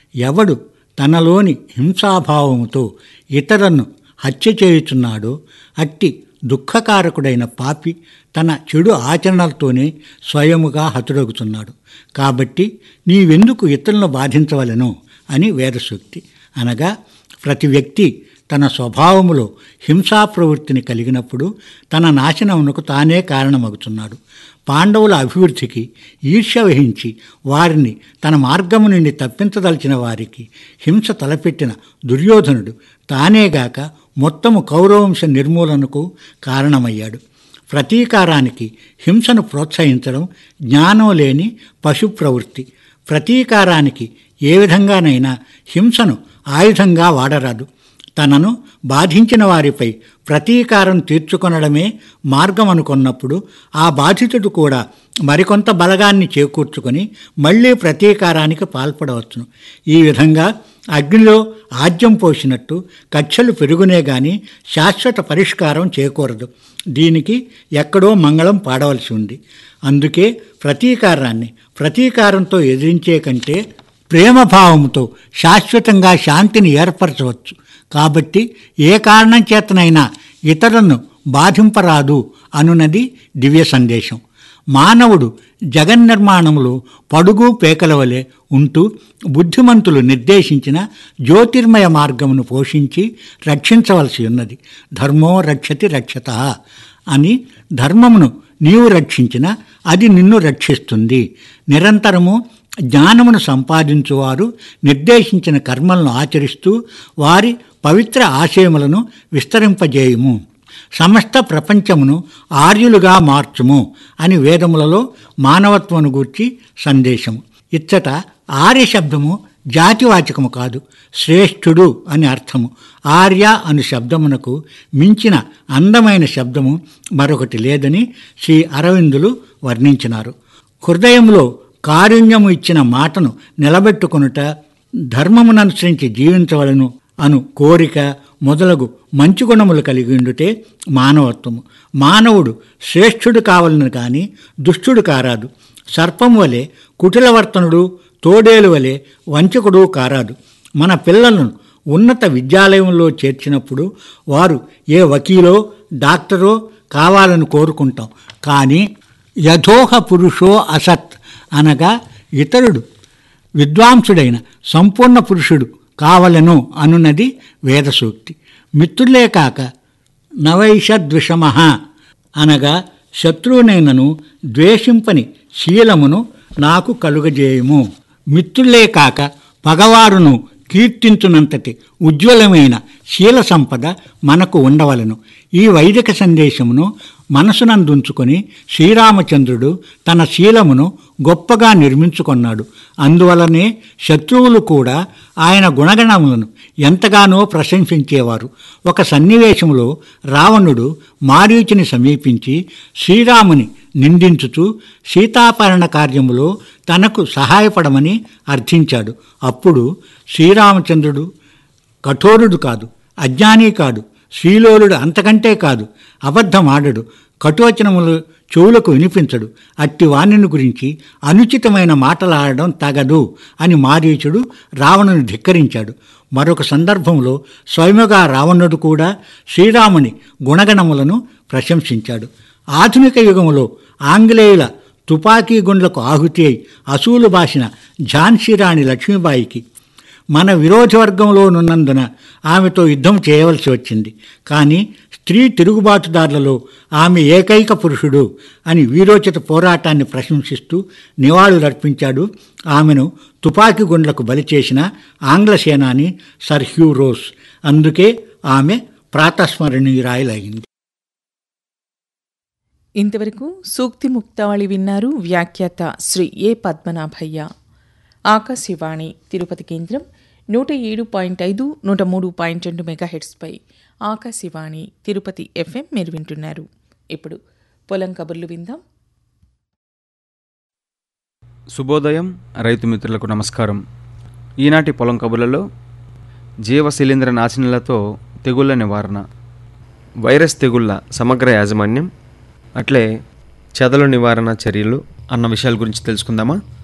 ఎవడు తనలోని హింసాభావముతో ఇతరులను హత్య చేయుచున్నాడో అట్టి దుఃఖకారకుడైన పాపి తన చెడు ఆచరణలతోనే స్వయముగా హతుడగుతున్నాడు కాబట్టి నీవెందుకు ఇతరులను బాధించవలను అని వేదసూక్తి అనగా ప్రతి వ్యక్తి తన స్వభావములో హింసా ప్రవృత్తిని కలిగినప్పుడు తన నాశనమునకు తానే కారణమగుతున్నాడు పాండవుల అభివృద్ధికి ఈర్ష్య వహించి వారిని తన మార్గము నుండి తప్పించదలిచిన వారికి హింస తలపెట్టిన దుర్యోధనుడు తానేగాక మొత్తము కౌరవంశ నిర్మూలనకు కారణమయ్యాడు ప్రతీకారానికి హింసను ప్రోత్సహించడం జ్ఞానం లేని పశు ప్రవృత్తి ప్రతీకారానికి ఏ విధంగానైనా హింసను ఆయుధంగా వాడరాదు తనను బాధించిన వారిపై ప్రతీకారం తీర్చుకొనడమే మార్గం అనుకున్నప్పుడు ఆ బాధితుడు కూడా మరికొంత బలగాన్ని చేకూర్చుకొని మళ్ళీ ప్రతీకారానికి పాల్పడవచ్చును ఈ విధంగా అగ్నిలో ఆజ్యం పోసినట్టు కక్షలు పెరుగునే గాని శాశ్వత పరిష్కారం చేకూరదు దీనికి ఎక్కడో మంగళం పాడవలసి ఉంది అందుకే ప్రతీకారాన్ని ప్రతీకారంతో ఎదిరించే కంటే ప్రేమభావంతో శాశ్వతంగా శాంతిని ఏర్పరచవచ్చు కాబట్టి ఏ కారణం చేతనైనా ఇతరులను బాధింపరాదు అనున్నది దివ్య సందేశం మానవుడు జగన్నిర్మాణంలో పడుగు పేకల వలె ఉంటూ బుద్ధిమంతులు నిర్దేశించిన జ్యోతిర్మయ మార్గమును పోషించి రక్షించవలసి ఉన్నది ధర్మో రక్షతి రక్షత అని ధర్మమును నీవు రక్షించిన అది నిన్ను రక్షిస్తుంది నిరంతరము జ్ఞానమును సంపాదించువారు నిర్దేశించిన కర్మలను ఆచరిస్తూ వారి పవిత్ర ఆశయములను విస్తరింపజేయుము సమస్త ప్రపంచమును ఆర్యులుగా మార్చుము అని వేదములలో మానవత్వను గూర్చి సందేశము ఇచ్చట ఆర్య శబ్దము జాతివాచకము కాదు శ్రేష్ఠుడు అని అర్థము ఆర్య అను శబ్దమునకు మించిన అందమైన శబ్దము మరొకటి లేదని శ్రీ అరవిందులు వర్ణించినారు హృదయంలో కారుణ్యము ఇచ్చిన మాటను నిలబెట్టుకొనుట ధర్మముననుసరించి జీవించవలను అను కోరిక మొదలగు మంచి గుణములు కలిగి ఉండుటే మానవత్వము మానవుడు శ్రేష్ఠుడు కావాలని కానీ దుష్టుడు కారాదు సర్పం వలె కుటిలవర్తనుడు తోడేలు వలె వంచకుడు కారాదు మన పిల్లలను ఉన్నత విద్యాలయంలో చేర్చినప్పుడు వారు ఏ వకీలో డాక్టరో కావాలని కోరుకుంటాం కానీ యథోహ పురుషో అసత్ అనగా ఇతరుడు విద్వాంసుడైన సంపూర్ణ పురుషుడు కావలను అనున్నది వేదసూక్తి మిత్రులే కాక నవైషద్విషమ అనగా శత్రువునైనను ద్వేషింపని శీలమును నాకు కలుగజేయము మిత్రులే కాక పగవారును కీర్తించునంతటి ఉజ్వలమైన శీల సంపద మనకు ఉండవలను ఈ వైదిక సందేశమును మనసునందుంచుకొని శ్రీరామచంద్రుడు తన శీలమును గొప్పగా నిర్మించుకున్నాడు అందువలనే శత్రువులు కూడా ఆయన గుణగణములను ఎంతగానో ప్రశంసించేవారు ఒక సన్నివేశంలో రావణుడు మారీచుని సమీపించి శ్రీరాముని నిందించుచు సీతాపరణ కార్యములో తనకు సహాయపడమని అర్థించాడు అప్పుడు శ్రీరామచంద్రుడు కఠోరుడు కాదు అజ్ఞాని కాదు శ్రీలోలుడు అంతకంటే కాదు అబద్ధమాడడు కఠోచనములు చెవులకు వినిపించడు అట్టి వాణిని గురించి అనుచితమైన మాటలాడడం తగదు అని మారీచుడు రావణుని ధిక్కరించాడు మరొక సందర్భంలో స్వయముగా రావణుడు కూడా శ్రీరాముని గుణగణములను ప్రశంసించాడు ఆధునిక యుగంలో ఆంగ్లేయుల తుపాకీ గుండ్లకు ఆహుతి అయి అసూలు బాసిన ఝాన్సీరాణి లక్ష్మీబాయికి మన విరోధవర్గంలోనున్నందున ఆమెతో యుద్ధం చేయవలసి వచ్చింది కానీ స్త్రీ తిరుగుబాటుదారులలో ఆమె ఏకైక పురుషుడు అని వీరోచిత పోరాటాన్ని ప్రశంసిస్తూ నివాళులర్పించాడు ఆమెను తుపాకీ గుండ్లకు బలి చేసిన ఆంగ్ల సేనాని సర్ హ్యూ రోస్ అందుకే ఆమె ప్రాతస్మరణీయురాయలైంది ఇంతవరకు సూక్తి ముక్తావళి విన్నారు వ్యాఖ్యాత శ్రీ ఏ పద్మనాభయ్య ఆకాశవాణి తిరుపతి కేంద్రం నూట ఏడు పాయింట్ ఐదు నూట మూడు పాయింట్ రెండు మెగాహెడ్స్పై ఆకాశవాణి తిరుపతి ఎఫ్ఎం మీరు వింటున్నారు ఇప్పుడు పొలం కబుర్లు విందాం శుభోదయం రైతు మిత్రులకు నమస్కారం ఈనాటి పొలం కబుర్లలో జీవ శిలీంద్ర నాశనలతో తెగుళ్ల నివారణ వైరస్ తెగుళ్ల సమగ్ర యాజమాన్యం అట్లే చెదల నివారణ చర్యలు అన్న విషయాల గురించి తెలుసుకుందామా